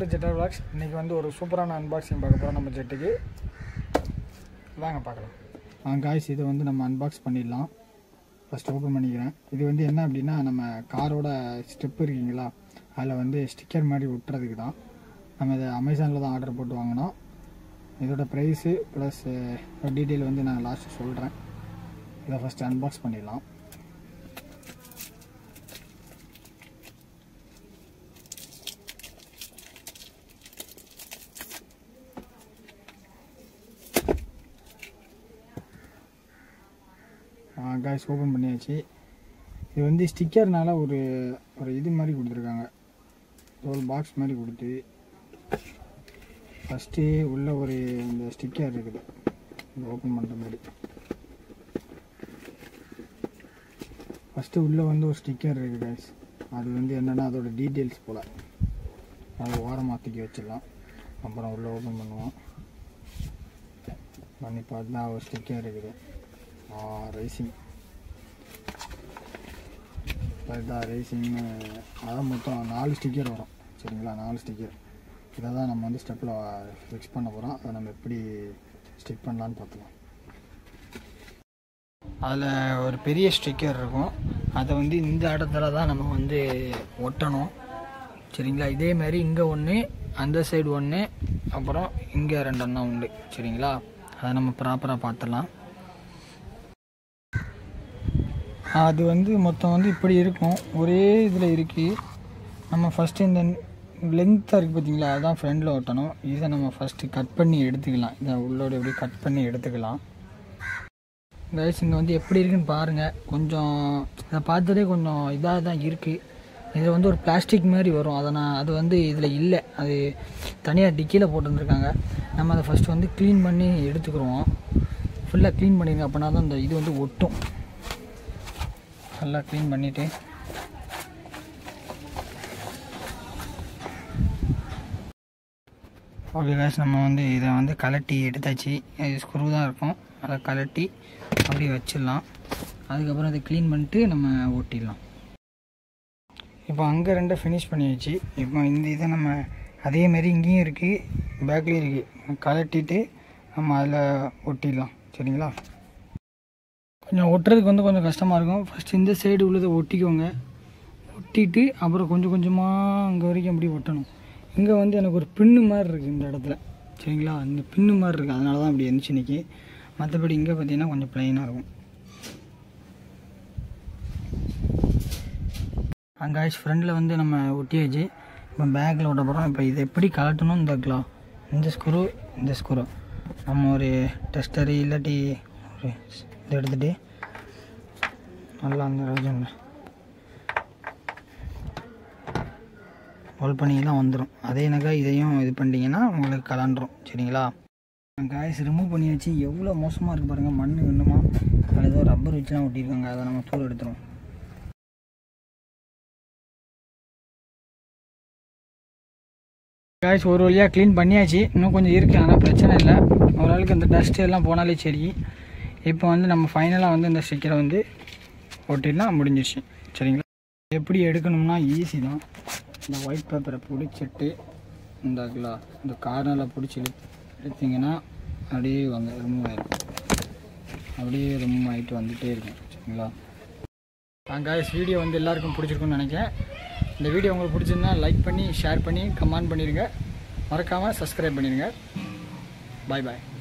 to ஜெட்டர் blocks இன்றைக்கி வந்து ஒரு சூப்பரான அன்பாக்சிங் பார்க்க போகிறோம் நம்ம ஜெட்டுக்கு வாங்க பார்க்கலாம் ஆ காய்ஸ் இதை வந்து நம்ம அன்பாக்ஸ் பண்ணிடலாம் ஃபஸ்ட் ஓப்பன் பண்ணிக்கிறேன் இது வந்து என்ன அப்படின்னா நம்ம காரோட ஸ்டெப் இருக்கீங்களா அதில் வந்து ஸ்டிக்கர் மாதிரி ஒட்டுறதுக்கு தான் நம்ம இதை அமேசானில் தான் ஆர்டர் போட்டு வாங்கினோம் இதோட ப்ரைஸு ப்ளஸ் டீட்டெயில் வந்து நான் லாஸ்ட்டு சொல்கிறேன் இதை ஃபஸ்ட்டு அன்பாக்ஸ் பண்ணிடலாம் காய்ஸ் ஓப்பன் பண்ணியாச்சு இது வந்து ஸ்டிக்கர்னால ஒரு ஒரு இது மாதிரி கொடுத்துருக்காங்க ஒரு பாக்ஸ் மாதிரி கொடுத்து ஃபஸ்ட்டு உள்ள ஒரு இந்த ஸ்டிக்கர் இருக்குது இது ஓப்பன் பண்ணுற மாதிரி ஃபஸ்ட்டு உள்ளே வந்து ஒரு ஸ்டிக்கர் இருக்குது காய்ஸ் அது வந்து என்னென்னா அதோட டீட்டெயில்ஸ் போல் அதை ஓரமாக தூக்கி வச்சிடலாம் அப்புறம் உள்ளே ஓப்பன் பண்ணுவோம் பண்ணி பார்த்தா ஒரு ஸ்டிக்கர் இருக்குது ரைசிங் இதுதான் ரைசிங்னு அதான் மொத்தம் நாலு ஸ்டிக்கர் வரும் சரிங்களா நாலு ஸ்டிக்கர் இதை தான் நம்ம வந்து ஸ்டெப்பில் ஃபிக்ஸ் பண்ண போகிறோம் அதை நம்ம எப்படி ஸ்டிக் பண்ணலான்னு பார்த்துக்கலாம் அதில் ஒரு பெரிய ஸ்டிக்கர் இருக்கும் அதை வந்து இந்த இடத்துல தான் நம்ம வந்து ஒட்டணும் சரிங்களா இதே மாதிரி இங்கே ஒன்று அந்த சைடு ஒன்று அப்புறம் இங்கே ரெண்டு அண்ணா உண்டு சரிங்களா அதை நம்ம ப்ராப்பராக பார்த்துடலாம் அது வந்து மொத்தம் வந்து இப்படி இருக்கும் ஒரே இதில் இருக்குது நம்ம ஃபஸ்ட்டு இந்த லென்த்தாக இருக்குது பார்த்தீங்களா அதுதான் ஃப்ரண்டில் ஒட்டணும் இதை நம்ம ஃபஸ்ட்டு கட் பண்ணி எடுத்துக்கலாம் இதை உள்ளோட எப்படி கட் பண்ணி எடுத்துக்கலாம் கைஸ் இங்கே வந்து எப்படி இருக்குன்னு பாருங்கள் கொஞ்சம் இதை பார்த்ததே கொஞ்சம் இதாக தான் இருக்குது இதில் வந்து ஒரு பிளாஸ்டிக் மாதிரி வரும் அதை நான் அது வந்து இதில் இல்லை அது தனியாக டிக்கியில் போட்டுருந்துருக்காங்க நம்ம அதை ஃபஸ்ட்டு வந்து க்ளீன் பண்ணி எடுத்துக்கிறோம் ஃபுல்லாக க்ளீன் பண்ணிடுங்க அப்படின்னா தான் இந்த இது வந்து ஒட்டும் நல்லா க்ளீன் பண்ணிவிட்டு ஓகே காசு நம்ம வந்து இதை வந்து கலட்டி எடுத்தாச்சு இது ஸ்க்ரூ தான் இருக்கும் அதை கலட்டி அப்படியே வச்சிடலாம் அதுக்கப்புறம் அதை க்ளீன் பண்ணிட்டு நம்ம ஓட்டிடலாம் இப்போ அங்கே ரெண்டை ஃபினிஷ் பண்ணியாச்சு இப்போ இந்த இதை நம்ம அதே மாதிரி இங்கேயும் இருக்குது பேக்லேயும் இருக்குது கலட்டிட்டு நம்ம அதில் ஒட்டிடலாம் சரிங்களா கொஞ்சம் ஒட்டுறதுக்கு வந்து கொஞ்சம் கஷ்டமாக இருக்கும் ஃபஸ்ட் இந்த சைடு உள்ளதை ஒட்டிக்கோங்க ஒட்டிட்டு அப்புறம் கொஞ்சம் கொஞ்சமாக அங்கே வரைக்கும் அப்படி ஒட்டணும் இங்கே வந்து எனக்கு ஒரு பின்னு மாதிரி இருக்குது இந்த இடத்துல சரிங்களா இந்த பின்னு மாதிரி இருக்குது அதனால தான் அப்படி இருந்துச்சு இன்றைக்கி மற்றபடி இங்கே பார்த்தீங்கன்னா கொஞ்சம் ப்ளைனாக இருக்கும் அங்கே ஃப்ரண்டில் வந்து நம்ம ஒட்டியாச்சு இப்போ பேக்கில் விட போகிறோம் இப்போ இதை எப்படி கலட்டணும் இந்த க்ளா இந்த ஸ்க்ரூ இந்த ஸ்க்ரூ நம்ம ஒரு டெஸ்டரு இல்லாட்டி ஒரு இதை எடுத்துகிட்டு நல்லா அந்த ரீஜனில் ஹோல் பண்ணிங்கன்னா வந்துடும் அதே நகை இதையும் இது பண்ணிட்டீங்கன்னா உங்களுக்கு கலண்டுரும் சரிங்களா காய்ஸ் ரிமூவ் பண்ணியாச்சு எவ்வளோ மோசமாக இருக்குது பாருங்கள் மண் வேணுமா அதில் ஏதோ ரப்பர் வச்சுலாம் ஒட்டியிருக்காங்க அதை நம்ம தூள் எடுத்துரும் காய்ஸ் ஒரு வழியாக க்ளீன் பண்ணியாச்சு இன்னும் கொஞ்சம் இருக்குது ஆனால் பிரச்சனை இல்லை ஓரளவுக்கு இந்த டஸ்ட் எல்லாம் போனாலே சரி இப்போ வந்து நம்ம ஃபைனலாக வந்து இந்த ஸ்டிக்கரை வந்து ஒட்டிடலாம் முடிஞ்சிருச்சு சரிங்களா எப்படி எடுக்கணும்னா ஈஸி தான் இந்த ஒயிட் பேப்பரை பிடிச்சிட்டு இந்த கிலா இந்த கார்னரில் பிடிச்சி இழு எடுத்திங்கன்னா அப்படியே வாங்க ரிமூவ் ஆகிடும் அப்படியே ரிமூவ் ஆகிட்டு வந்துகிட்டே இருக்கும் சரிங்களா காய்ஸ் வீடியோ வந்து எல்லாருக்கும் பிடிச்சிருக்குன்னு நினைக்கிறேன் இந்த வீடியோ உங்களுக்கு பிடிச்சிருந்தா லைக் பண்ணி ஷேர் பண்ணி கமெண்ட் பண்ணிடுங்க மறக்காமல் சப்ஸ்கிரைப் பண்ணிடுங்க பாய் பாய்